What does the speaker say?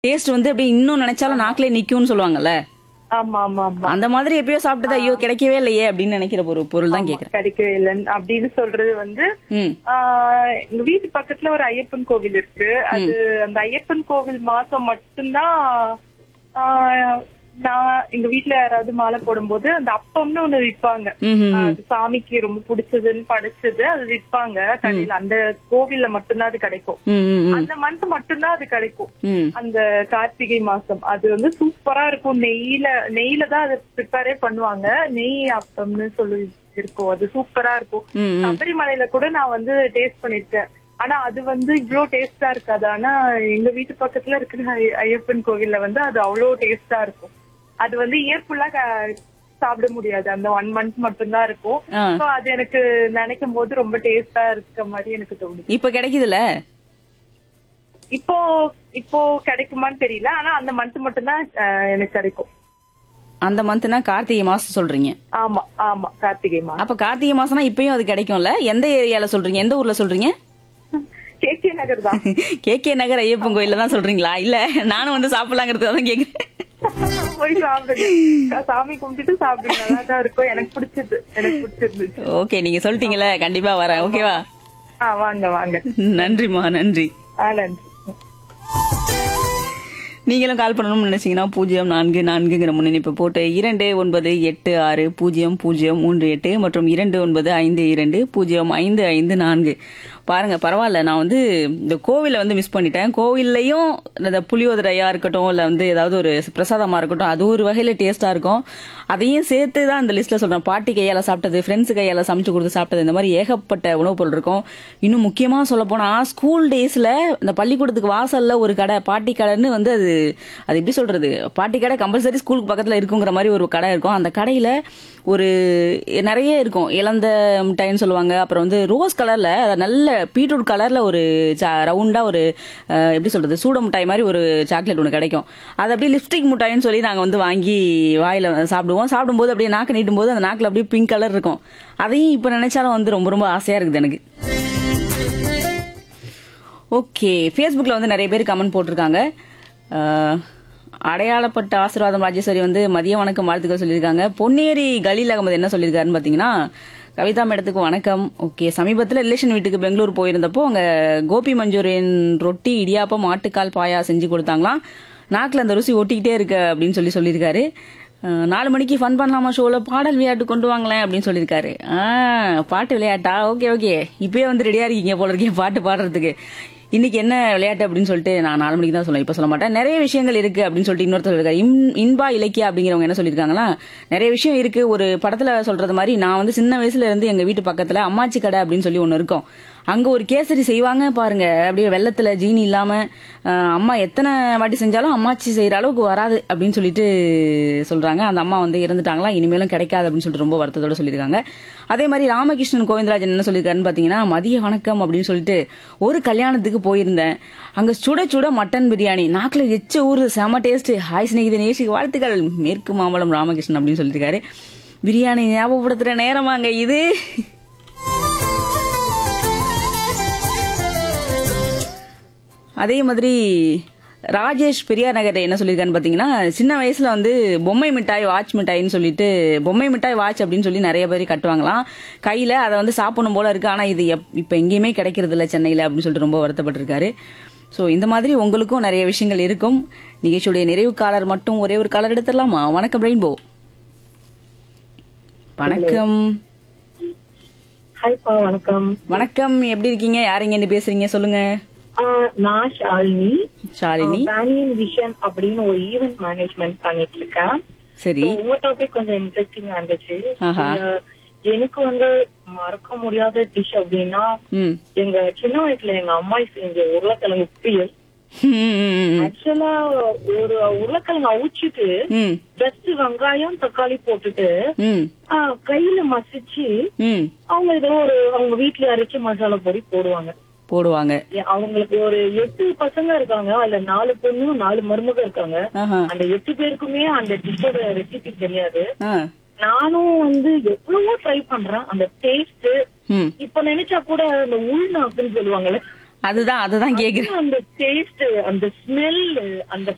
Taste வந்து அப்படியே இன்னும் நினைச்சாலும் நாக்கிலே நிக்கும்னு சொல்லுவாங்கல்ல ஆமா ஆமா ஆமா அந்த மாதிரி எப்பயோ சாப்பிட்டது ஐயோ கிடைக்கவே இல்லையே அப்படின்னு நினைக்கிற ஒரு பொருள் தான் கேக்குறேன் கிடைக்கவே இல்லை அப்படின்னு சொல்றது வந்து ம் ஆஹ் எங்க வீட்டு பக்கத்துல ஒரு ஐயப்பன் கோவில் இருக்கு அது அந்த ஐயப்பன் கோவில் மாசம் மட்டும்தான் ஆஹ் நான் எங்க வீட்ல யாராவது மாலை போடும்போது அந்த அப்பம்னு ஒண்ணு விற்பாங்க ம் ம், அது சாமிக்கு ரொம்ப பிடிச்சதுன்னு படைச்சது அது விற்பாங்க கடையில அந்த கோவில்ல மட்டும்தான் அது கிடைக்கும் ம் ம், ம் அந்த மந்த் மட்டும்தான் அது கிடைக்கும் ம் அந்த கார்த்திகை மாசம் அது வந்து சூப்பரா இருக்கும் நெய்யில நெய்யில தான் அதை ப்ரிப்பேரே பண்ணுவாங்க நெய் அப்பம்னு சொல்லி இருக்கும் அது சூப்பரா இருக்கும் ம், ம். சபரிமலையில கூட நான் வந்து டேஸ்ட் பண்ணிருக்கேன் ஆனா அது வந்து இவ்ளோ டேஸ்டா இருக்காது ஆனா எங்க வீட்டு பக்கத்துல இருக்கிற ஐ- ஐயப்பன் கோவில்ல வந்து அது அவ்வளோ டேஸ்டா இருக்கும் அது வந்து இயர் ஃபுல்லா சாப்பிட முடியாது அந்த ஒன் மந்த் மட்டும்தான் இருக்கும் ஆ. So அது எனக்கு நினைக்கும் போது ரொம்ப டேஸ்டா இருக்க மாதிரி எனக்கு தோணுது இப்ப கிடைக்குதுல இப்போ இப்போ கிடைக்குமான்னு தெரியல ஆனா அந்த மந்த் மட்டும்தான் அஹ், எனக்கு கிடைக்கும் அந்த மந்த்னா கார்த்திகை மாசம் சொல்றீங்க ஆமா ஆமா கார்த்திகை மாசம் அப்ப கார்த்திகை மாசம்னா இப்பயும் அது கிடைக்கும்ல எந்த ஏரியால சொல்றீங்க எந்த ஊர்ல சொல்றீங்க கே கே நகர் தான் கே கே நகர் ஐயப்பன் கோயில்ல தான் சொல்றீங்களா இல்ல நானும் வந்து சாப்பிடலாங்கிறதுக்காக தான் கேக்குறேன் போய் சாப்பிடுங்க சாமி கும்பிட்டுட்டு சாப்பிடுங்க நல்லா தான் இருக்கும் எனக்கு பிடிச்சது எனக்கு பிடிச்சிருந்துச்சு ஓகே நீங்க சொல்லிட்டீங்கல்ல கண்டிப்பா வரேன் ஓகேவா ஆ வாங்க வாங்க நன்றிமா நன்றி ஆ நன்றி நீங்களும் கால் பண்ணணும்னு நினைச்சீங்கன்னா பூஜ்ஜியம் நான்கு நான்குங்கிற முன்னிணைப்பு போட்டு இரண்டு ஒன்பது எட்டு ஆறு பூஜ்ஜியம் பூஜ்ஜியம் மூன்று எட்டு மற்றும் இரண்டு ஒன்பது ஐந்து இரண்டு பூஜ்ஜியம் ஐந்து ஐந்து நான்கு பாருங்க பரவாயில்ல நான் வந்து இந்த கோவிலை வந்து மிஸ் பண்ணிட்டேன் கோவில்லையும் இந்த புளியோதரையா இருக்கட்டும் இல்ல வந்து ஏதாவது ஒரு பிரசாதமா இருக்கட்டும் அது ஒரு வகையில டேஸ்டா இருக்கும் அதையும் சேர்த்து தான் இந்த லிஸ்ட்ல சொல்றேன் பாட்டி கையால சாப்பிட்டது ஃப்ரெண்ட்ஸ் கையால சமைச்சு கொடுத்து சாப்பிட்டது இந்த மாதிரி ஏகப்பட்ட உணவுப் பொருள் இருக்கும் இன்னும் முக்கியமா சொல்ல போனா ஸ்கூல் டேஸ்ல இந்த பள்ளிக்கூடத்துக்கு வாசல்ல ஒரு கடை பாட்டி கடைன்னு வந்து அது அது எப்படி சொல்றது பாட்டி கடை கம்பல்சரி ஸ்கூலுக்கு பக்கத்துல இருக்குங்கிற மாதிரி ஒரு கடை இருக்கும் அந்த கடையில ஒரு நிறைய இருக்கும் இளந்த மிட்டாய்ன்னு சொல்லுவாங்க அப்புறம் வந்து ரோஸ் கலர்ல நல்ல பீட்ரூட் கலர்ல ஒரு ரவுண்டா ஒரு அஹ், எப்படி சொல்றது சூட மிட்டாய் மாதிரி ஒரு சாக்லேட் ஒன்று கிடைக்கும் அது அப்படியே லிப்ஸ்டிக் மிட்டாய்னு சொல்லி நாங்க வந்து வாங்கி வாயில சாப்பிடுவோம் சாப்பிடும்போது அப்படியே நாக்கு நீட்டும் போது அந்த நாக்குல அப்படியே பிங்க் கலர் இருக்கும் அதையும் இப்ப நினைச்சாலும் வந்து ரொம்ப ரொம்ப ஆசையா இருக்குது எனக்கு ஓகே ஃபேஸ்புக்கில் வந்து நிறைய பேர் கமெண்ட் போட்டிருக்காங்க அஹ், அடையாளப்பட்ட ஆசீர்வாதம் ராஜேஸ்வரி வந்து மதிய வணக்கம் வாழ்த்துக்கள் சொல்லியிருக்காங்க பொன்னேரி கலீல் அகமது என்ன சொல்லியிருக்காருன்னு பார்த்தீங்கன்னா கவிதா மேடத்துக்கு வணக்கம் ஓகே சமீபத்தில் ரிலேஷன் வீட்டுக்கு பெங்களூர் போயிருந்தப்போ அங்கே கோபி மஞ்சூரியன் ரொட்டி இடியாப்பம் ஆட்டுக்கால் பாயா செஞ்சு கொடுத்தாங்களாம் நாக்கில் அந்த ருசி ஒட்டிக்கிட்டே இருக்கு அப்படின்னு சொல்லி சொல்லியிருக்காரு அஹ், நாலு மணிக்கு ஃபன் பண்ணலாமா ஷோவில் பாடல் விளையாட்டு கொண்டு வாங்களேன் அப்படின்னு சொல்லியிருக்காரு ஆ பாட்டு விளையாட்டா ஓகே ஓகே இப்பயே வந்து ரெடியாக இருக்கீங்க போல இருக்கீங்க பாட்டு பாடுறதுக்கு இன்னைக்கு என்ன விளையாட்டு அப்படின்னு சொல்லிட்டு நான் நாலு மணிக்கு தான் சொல்லுவேன் இப்போ சொல்ல மாட்டேன் நிறைய விஷயங்கள் இருக்கு அப்படின்னு சொல்லிட்டு இன்னொருத்தர் இருக்காரு இன்- இன்பா இலக்கியா அப்படிங்கிறவங்க என்ன சொல்லியிருக்காங்களா நிறைய விஷயம் இருக்கு ஒரு படத்துல சொல்றது மாதிரி நான் வந்து சின்ன வயசுல இருந்து எங்க வீட்டு பக்கத்துல அம்மாச்சி கடை அப்படின்னு சொல்லி ஒன்று இருக்கும் அங்க ஒரு கேசரி செய்வாங்க பாருங்க அப்படியே வெள்ளத்துல ஜீனி இல்லாம அஹ், அம்மா எத்தனை வாட்டி செஞ்சாலும் அம்மாச்சி செய்யற அளவுக்கு வராது அப்படின்னு சொல்லிட்டு சொல்றாங்க அந்த அம்மா வந்து இறந்துட்டாங்களா இனிமேலும் கிடைக்காது அப்படின்னு சொல்லிட்டு ரொம்ப வருத்தத்தோட சொல்லியிருக்காங்க அதே மாதிரி ராமகிருஷ்ணன் கோவிந்தராஜன் என்ன சொல்லியிருக்காருன்னு பாத்தீங்கன்னா மதிய வணக்கம் அப்படின்னு சொல்லிட்டு ஒரு கல்யாணத்துக்கு போயிருந்தேன் அங்க சுட சுட மட்டன் பிரியாணி நாக்குல எச்ச ஊரு செம டேஸ்ட் ஹாய் சிநேகித நேஷிக்கு வாழ்த்துக்கள் மேற்கு மாம்பலம் ராமகிருஷ்ணன் அப்படின்னு சொல்லியிருக்காரு பிரியாணி ஞாபகப்படுத்துற நேரமாங்க இது அதே மாதிரி ராஜேஷ் பெரியார் நகர் என்ன சொல்லியிருக்கான்னு பார்த்தீங்கன்னா சின்ன வயசுல வந்து பொம்மை மிட்டாய் வாட்ச் மிட்டாய்னு சொல்லிட்டு பொம்மை மிட்டாய் வாட்ச் அப்படின்னு சொல்லி நிறைய பேர் கட்டுவாங்களாம் கையில அதை வந்து சாப்பிடணும் போல இருக்கு ஆனா இது எப்- இப்ப எங்கேயுமே கிடைக்கிறது இல்ல சென்னையில அப்படின்னு சொல்லிட்டு ரொம்ப வருத்தப்பட்டிருக்காரு ஸோ இந்த மாதிரி உங்களுக்கும் நிறைய விஷயங்கள் இருக்கும் நிகழ்ச்சியுடைய நிறைவு காலர் மட்டும் ஒரே ஒரு காலர் எடுத்துடலாமா வணக்கம் ரெயின்போ வணக்கம் ஹாய்ப்பா வணக்கம் வணக்கம் எப்படி இருக்கீங்க யாருங்க என்ன பேசுறீங்க சொல்லுங்க ஆஹ் நான் ஷாலினி ஷாலினி பேனியன் விஷன் அப்படின்னு ஒரு ஈவென்ட் மேனேஜ்மெண்ட் பண்ணிட்டு இருக்கேன் சரி So, உங்க டாபிக் கொஞ்சம் இன்ட்ரெஸ்டிங்கா இருந்துச்சு ஆஹா. இதுல எனக்கு வந்து மறக்க முடியாத டிஷ் அப்படின்னா ம் எங்க சின்ன வயசுல எங்க அம்மா செஞ்ச உருளைக்கிழங்கு புயல் ம் ஆக்சுவலா ஒரு உருளைக்கிழங்கு அவிச்சிட்டு ம் ஜஸ்ட் வெங்காயம் தக்காளி போட்டுட்டு ம் ஆஹ் கையில மசிச்சு ம் அவங்க ஏதோ ஒரு அவங்க வீட்டுல அரைச்ச மசாலா பொடி போடுவாங்க போடுவாங்க ஏ, அவங்களுக்கு ஒரு எட்டு பசங்க இருக்காங்க அதுல நாலு பொண்ணும் நாலு மருமக இருக்காங்க ஆஹா அந்த எட்டு பேருக்குமே அந்த டிஷ்ஷோட ரெசிபி தெரியாது ஆ நானும் வந்து எவ்வளவோ ட்ரை பண்றேன் அந்த டேஸ்ட் ம் இப்ப நினைச்சா கூட அந்த உள்நாக்குன்னு சொல்லுவாங்கல்ல அதுதான் அதுதான் கேக்குறேன் அந்த டேஸ்ட் அந்த ஸ்மெல் அந்த